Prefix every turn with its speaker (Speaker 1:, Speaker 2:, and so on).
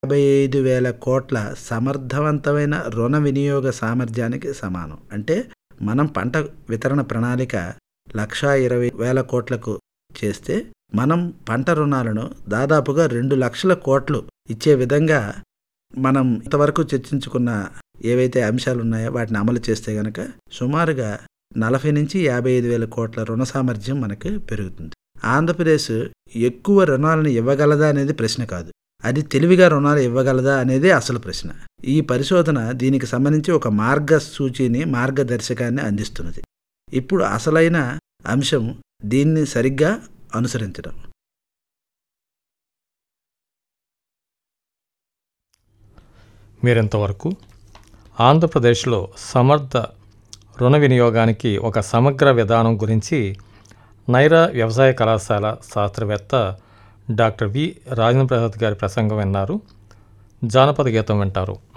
Speaker 1: యాభై ఐదు వేల కోట్ల సమర్థవంతమైన రుణ వినియోగ సామర్థ్యానికి సమానం అంటే మనం పంట వితరణ ప్రణాళిక లక్షా ఇరవై వేల కోట్లకు చేస్తే మనం పంట రుణాలను దాదాపుగా రెండు లక్షల కోట్లు ఇచ్చే విధంగా మనం ఇంతవరకు చర్చించుకున్న ఏవైతే అంశాలు ఉన్నాయో వాటిని అమలు చేస్తే గనక సుమారుగా నలభై నుంచి యాభై ఐదు వేల కోట్ల రుణ సామర్థ్యం మనకు పెరుగుతుంది ఆంధ్రప్రదేశ్ ఎక్కువ రుణాలను ఇవ్వగలదా అనేది ప్రశ్న కాదు అది తెలివిగా రుణాలు ఇవ్వగలదా అనేది అసలు ప్రశ్న ఈ పరిశోధన దీనికి సంబంధించి ఒక మార్గసూచిని మార్గదర్శకాన్ని అందిస్తున్నది ఇప్పుడు అసలైన అంశం దీన్ని సరిగ్గా అనుసరించడం
Speaker 2: మీరింతవరకు ఆంధ్రప్రదేశ్లో సమర్థ రుణ వినియోగానికి ఒక సమగ్ర విధానం గురించి నైరా వ్యవసాయ కళాశాల శాస్త్రవేత్త డాక్టర్ వి రాజేంద్ర ప్రసాద్ గారి ప్రసంగం విన్నారు జానపద గీతం వింటారు